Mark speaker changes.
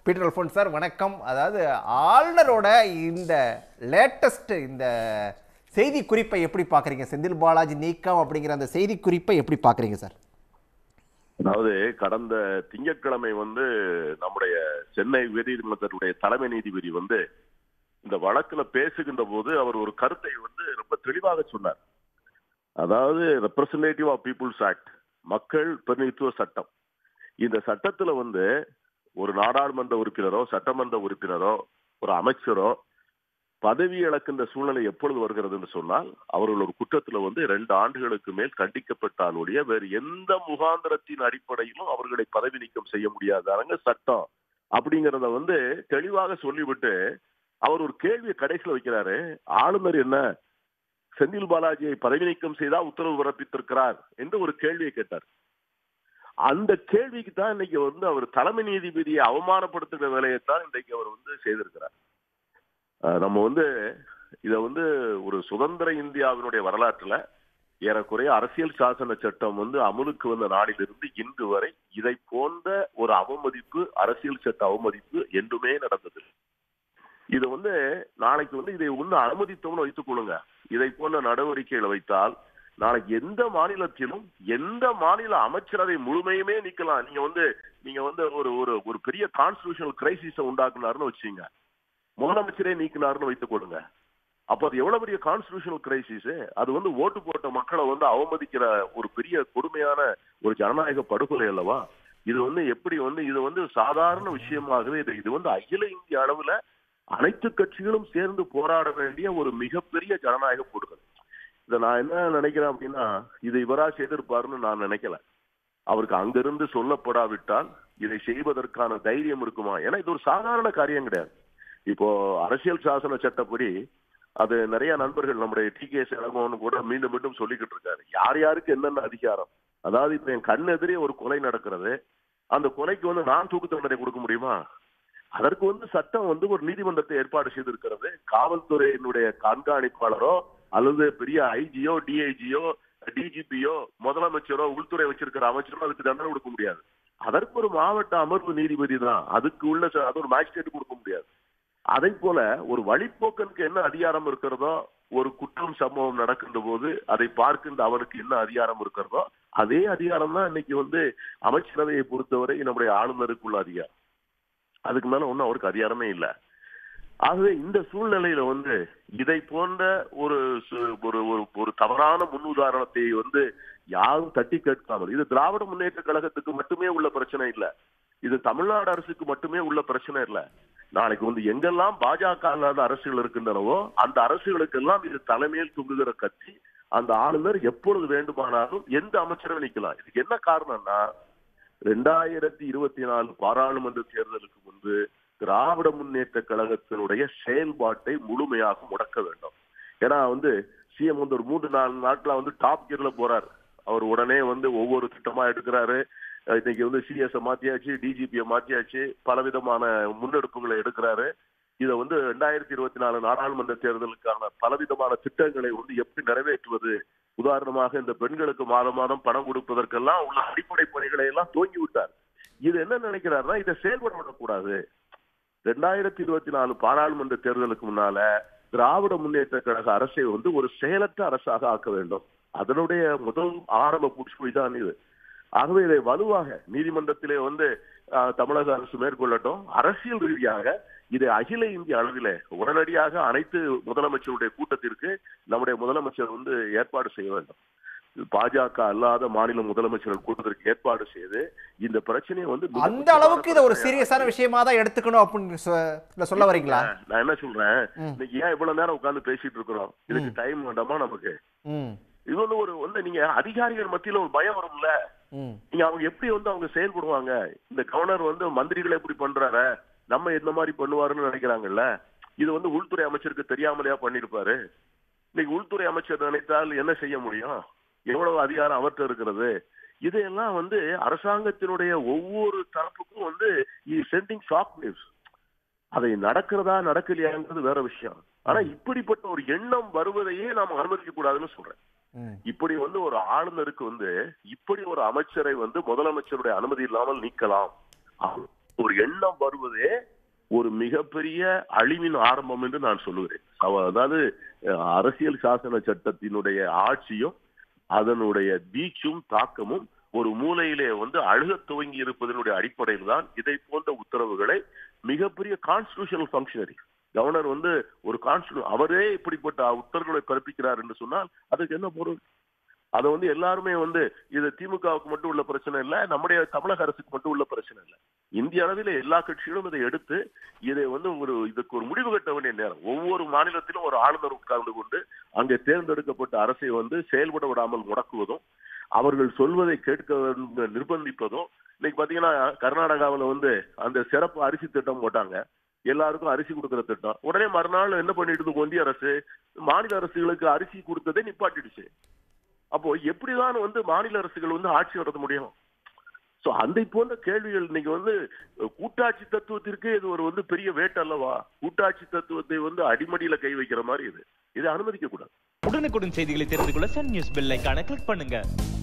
Speaker 1: Peter Alphons sir வணக்கம் அதாவது ஆளுநரோட இந்த லேட்டஸ்ட் இந்த செய்தி குறிப்பை எப்படி பார்க்குறீங்க செந்தில் பாலாஜி நீக்கம் அப்படிங்கிற அந்த செய்தி குறிப்பை எப்படி பார்க்குறீங்க சார்
Speaker 2: அதாவது கடந்த திங்கட்கிழமை வந்து நம்முடைய சென்னை உயர்நீதிமன்றத்துடைய தலைமை நீதிபதி வந்து இந்த வழக்குல பேசுகின்ற போது அவர் ஒரு கருத்தை வந்து ரொம்ப தெளிவாக சொன்னார் அதாவது ரெப்ரசன்டேட்டிவ் ஆஃப் பீப்புள்ஸ் ஆக்ட் மக்கள் பிரதிநிதித்துவ சட்டம் இந்த சட்டத்துல வந்து ஒரு நாடாளுமன்ற உறுப்பினரோ சட்டமன்ற உறுப்பினரோ ஒரு அமைச்சரோ பதவி இழக்கின்ற சூழ்நிலை எப்பொழுது வருகிறதுன்னு சொன்னால் அவர்கள் ஒரு குற்றத்துல வந்து ரெண்டு ஆண்டுகளுக்கு மேல் கண்டிக்கப்பட்டால் ஒழிய வேறு எந்த முகாந்திரத்தின் அடிப்படையிலும் அவர்களை பதவி நீக்கம் செய்ய முடியாதாங்க சட்டம் அப்படிங்கறத வந்து தெளிவாக சொல்லிவிட்டு அவர் ஒரு கேள்வியை கடைசியில் வைக்கிறாரு ஆளுநர் என்ன செந்தில் பாலாஜியை பதவி நீக்கம் செய்தா உத்தரவு பிறப்பித்திருக்கிறார் என்று ஒரு கேள்வியை கேட்டார் அந்த கேள்விக்கு தான் இன்னைக்கு வந்து அவர் தலைமை நீதிபதியை அவமானப்படுத்துகிற வேலையைத்தான் இன்றைக்கு அவர் வந்து செய்திருக்கிறார் அஹ் நம்ம வந்து இத வந்து ஒரு சுதந்திர இந்தியாவினுடைய வரலாற்றுல ஏறக்குறைய அரசியல் சாசன சட்டம் வந்து அமலுக்கு வந்த நாளிலிருந்து இன்று வரை இதை போன்ற ஒரு அவமதிப்பு அரசியல் சட்ட அவமதிப்பு என்றுமே நடந்தது இது வந்து நாளைக்கு வந்து இதை ஒண்ணு அனுமதித்தோம்னு வைத்துக் கொள்ளுங்க இதை போன்ற நடவடிக்கைகளை வைத்தால் நாளைக்கு எந்த மாநிலத்திலும் எந்த மாநில அமைச்சரவை முழுமையுமே நீக்கலாம் நீங்க வந்து நீங்க வந்து ஒரு ஒரு ஒரு பெரிய கான்ஸ்டியூஷனல் கிரைசிஸ உண்டாக்குனாருன்னு வச்சீங்க முதலமைச்சரே நீக்கினார்னு வைத்துக் கொள்ளுங்க அப்ப அது எவ்வளவு பெரிய கான்ஸ்டியூஷனல் கிரைசிஸ் அது வந்து ஓட்டு போட்ட மக்களை வந்து அவமதிக்கிற ஒரு பெரிய கொடுமையான ஒரு ஜனநாயக படுகொலை அல்லவா இது வந்து எப்படி வந்து இது வந்து சாதாரண விஷயமாகவே இது இது வந்து அகில இந்திய அளவுல அனைத்து கட்சிகளும் சேர்ந்து போராட வேண்டிய ஒரு மிகப்பெரிய ஜனநாயக படுகொலை இதை நான் என்ன நினைக்கிறேன் அப்படின்னா இது இவரா செய்திருப்பாருன்னு நான் நினைக்கல அவருக்கு அங்கிருந்து சொல்லப்படாவிட்டால் இதை செய்வதற்கான தைரியம் இருக்குமா ஏன்னா இது ஒரு சாதாரண காரியம் கிடையாது இப்போ அரசியல் சாசன சட்டப்படி அது நிறைய நண்பர்கள் நம்முடைய டி கே இளங்கோன்னு கூட மீண்டும் மீண்டும் சொல்லிக்கிட்டு இருக்காரு யார் யாருக்கு என்னென்ன அதிகாரம் அதாவது இப்ப என் கண் எதிரே ஒரு கொலை நடக்கிறது அந்த கொலைக்கு வந்து நான் தூக்கு தண்டனை கொடுக்க முடியுமா அதற்கு வந்து சட்டம் வந்து ஒரு நீதிமன்றத்தை ஏற்பாடு செய்திருக்கிறது காவல்துறையினுடைய கண்காணிப்பாளரோ அல்லது பெரிய ஐஜியோ டிஐஜியோ டிஜிபியோ முதலமைச்சரோ உள்துறை வச்சிருக்கிற அமைச்சரோ அதுக்கு தண்டனை கொடுக்க முடியாது அதற்கு ஒரு மாவட்ட அமர்வு நீதிபதி தான் அதுக்கு உள்ள ச- அது ஒரு மேஜிஸ்ட்ரேட் கொடுக்க முடியாது அதை போல ஒரு வழிப்போக்கனுக்கு என்ன அதிகாரம் இருக்கிறதோ ஒரு குற்றம் சம்பவம் நடக்கின்ற போது அதை பார்க்கின்ற அவனுக்கு என்ன அதிகாரம் இருக்கிறதோ அதே அதிகாரம் தான் இன்னைக்கு வந்து அமைச்சரவையை பொறுத்தவரை நம்முடைய ஆளுநருக்கு உள்ள அதிகாரம் அதுக்கு மேல ஒண்ணும் அவருக்கு அதிகாரமே இல்ல ஆகவே இந்த சூழ்நிலையில வந்து இதை போன்ற ஒரு சு- ஒரு ஒரு ஒரு தவறான முன்னுதாரணத்தை வந்து யாரும் தட்டி கேட்காமல் இது திராவிட முன்னேற்ற கழகத்துக்கு மட்டுமே உள்ள பிரச்சனை இல்ல இது தமிழ்நாடு அரசுக்கு மட்டுமே உள்ள பிரச்சனை இல்ல நாளைக்கு வந்து எங்கெல்லாம் பாஜக அல்லாத அரசுகள் இருக்கின்றனவோ அந்த அரசுகளுக்கெல்லாம் இது தலைமையில் தொங்குகிற கட்சி அந்த ஆளுநர் எப்பொழுது வேண்டுமானாலும் எந்த அமைச்சரை நிக்கலாம் இதுக்கு என்ன காரணம்னா ரெண்டாயிரத்தி இருபத்தி நாலு பாராளுமன்ற தேர்தலுக்கு முன்பு திராவிட முன்னேற்ற கழகத்தினுடைய செயல்பாட்டை முழுமையாக முடக்க வேண்டும் ஏன்னா வந்து சிஎம் வந்து ஒரு மூன்று நாலு நாட்களா வந்து டாப் கியர்ல போறாரு அவர் உடனே வந்து ஒவ்வொரு திட்டமா எடுக்கிறாரு அஹ் இன்னைக்கு வந்து சிஎஸ் மாத்தியாச்சு டிஜிபியை மாத்தியாச்சு பலவிதமான முன்னெடுப்புகளை எடுக்கிறாரு இதை வந்து ரெண்டாயிரத்தி இருபத்தி நாலு நாடாளுமன்ற தேர்தலுக்கான பலவிதமான திட்டங்களை வந்து எப்படி நிறைவேற்றுவது உதாரணமாக இந்த பெண்களுக்கு மாதம் மாதம் பணம் கொடுப்பதற்கெல்லாம் உள்ள அடிப்படை பணிகளை எல்லாம் துவங்கி விட்டார் இது என்ன நினைக்கிறாருன்னா இதை செயல்பட விடக்கூடாது ரெண்டாயிரத்தி இருபத்தி நாலு பாராளுமன்ற தேர்தலுக்கு முன்னால திராவிட முன்னேற்ற கழக அரசை வந்து ஒரு செயலற்ற அரசாக ஆக்க வேண்டும் அதனுடைய முதல் ஆரம்ப புடிச்சு தான் இது ஆகவே இதை வலுவாக நீதிமன்றத்திலே வந்து ஆஹ், தமிழக அரசு மேற்கொள்ளட்டும் அரசியல் ரீதியாக இதை அகில இந்திய அளவிலே உடனடியாக அனைத்து முதலமைச்சருடைய கூட்டத்திற்கு நம்முடைய முதலமைச்சர் வந்து ஏற்பாடு செய்ய வேண்டும் பாஜக அல்லாத மாநில முதலமைச்சர்கள் கூட்டத்திற்கு ஏற்பாடு செய்து இந்த பிரச்சனையை வந்து மிக
Speaker 1: அந்த அளவுக்கு இதை ஒரு
Speaker 2: முக்கியமான
Speaker 1: சீரியஸான விஷயமா தான் எடுத்துக்கணும் அப்படின்னு சொ- இல்ல சொல்ல வரீங்களா
Speaker 2: நான் என்ன சொல்றேன்
Speaker 1: ம்.
Speaker 2: இன்னைக்கு ஏன் இவ்வளவு நேரம் உட்கார்ந்து பேசிட்டு இருக்கிறோம் இதுக்கு டைம் வேண்டாமா நமக்கு
Speaker 1: ம்
Speaker 2: இது வந்து ஒரு வந்து நீங்க அதிகாரிகள் மத்தியில ஒரு பயம் வரும்ல
Speaker 1: ம்
Speaker 2: நீங்க அவங்க எப்படி வந்து அவங்க செயல்படுவாங்க இந்த கவர்னர் வந்து மந்திரிகளை எப்படி பண்றாரு நம்ம எந்த மாதிரி பண்ணுவாருன்னு நினைக்கிறாங்கல்ல இது வந்து உள்துறை அமைச்சருக்கு தெரியாமலையா பண்ணிருப்பாரு இன்னைக்கு உள்துறை அமைச்சர் நினைத்தால் என்ன செய்ய முடியும் எவ்வளவு அதிகாரம் அவர்கிட்ட இருக்கிறது இதையெல்லாம் வந்து அரசாங்கத்தினுடைய ஒவ்வொரு தரப்புக்கும் வந்து சென்டிங் ஷாக் நியூஸ் அதை நடக்கிறதா நடக்கலையாங்கிறது வேற விஷயம் ஆனா இப்படிப்பட்ட ஒரு எண்ணம் வருவதையே நாம் அனுமதிக்க கூடாதுன்னு சொல்றேன்
Speaker 1: ம்
Speaker 2: இப்படி வந்து ஒரு ஆளுநருக்கு வந்து இப்படி ஒரு அமைச்சரை வந்து முதலமைச்சருடைய அனுமதி இல்லாமல் நீக்கலாம் ஒரு எண்ணம் வருவதே ஒரு மிகப்பெரிய அழிவின் ஆரம்பம் என்று நான் சொல்லுகிறேன் அவ- அதாவது அஹ், அரசியல் சாசன சட்டத்தினுடைய ஆட்சியும் அதனுடைய வீச்சும் தாக்கமும் ஒரு மூலையிலே வந்து அழுகத் துவங்கி இருப்பதனுடைய அடிப்படையில் தான் இதை போன்ற உத்தரவுகளை மிகப்பெரிய கான்ஸ்டிடியூஷனல் ஃபங்க்ஷனரி கவர்னர் வந்து ஒரு கான்ஸ்டியூ அவரே இப்படிப்பட்ட உத்தரவுகளை பிறப்பிக்கிறார் என்று சொன்னால் அதுக்கு என்ன பொருள் அதை வந்து எல்லாருமே வந்து இது திமுகவுக்கு மட்டும் உள்ள பிரச்சனை இல்ல நம்முடைய தமிழக அரசுக்கு மட்டும் உள்ள பிரச்சனை இல்ல இந்திய அளவில் எல்லா கட்சிகளும் இதை எடுத்து இதை வந்து ஒரு இதுக்கு ஒரு முடிவு கட்ட வேண்டிய நேரம் ஒவ்வொரு மாநிலத்திலும் ஒரு ஆளுநர் உட்கார்ந்து கொண்டு அங்கே தேர்ந்தெடுக்கப்பட்ட அரசை வந்து செயல்பட விடாமல் முடக்குவதும் அவர்கள் சொல்வதை கேட்க வேண்டும் நிர்பந்திப்பதும் இன்னைக்கு பாத்தீங்கன்னா கர்நாடகாவுல வந்து அந்த சிறப்பு அரிசி திட்டம் போட்டாங்க எல்லாருக்கும் அரிசி கொடுக்கிற திட்டம் உடனே மறுநாள் என்ன பண்ணிட்டு ஒன்றிய அரசு மாநில அரசுகளுக்கு அரிசி கொடுத்ததை நிப்பாட்டிடுச்சு அப்போ எப்படிதான் வந்து மாநில அரசுகள் வந்து ஆட்சி நடத்த முடியும் சோ அந்த போன்ற கேள்விகள் இன்னைக்கு வந்து அஹ், கூட்டாட்சி தத்துவத்திற்கு இது ஒரு வந்து பெரிய வேட்டு அல்லவா கூட்டாட்சி தத்துவத்தை வந்து அடிமடியில கை வைக்கிற மாதிரி இது இதை அனுமதிக்க கூடாது
Speaker 3: உடனுக்குடன் செய்திகளை தெரிந்து கொள்ள சன் நியூஸ் பெல் ஐகானை கிளிக் பண்ணுங்க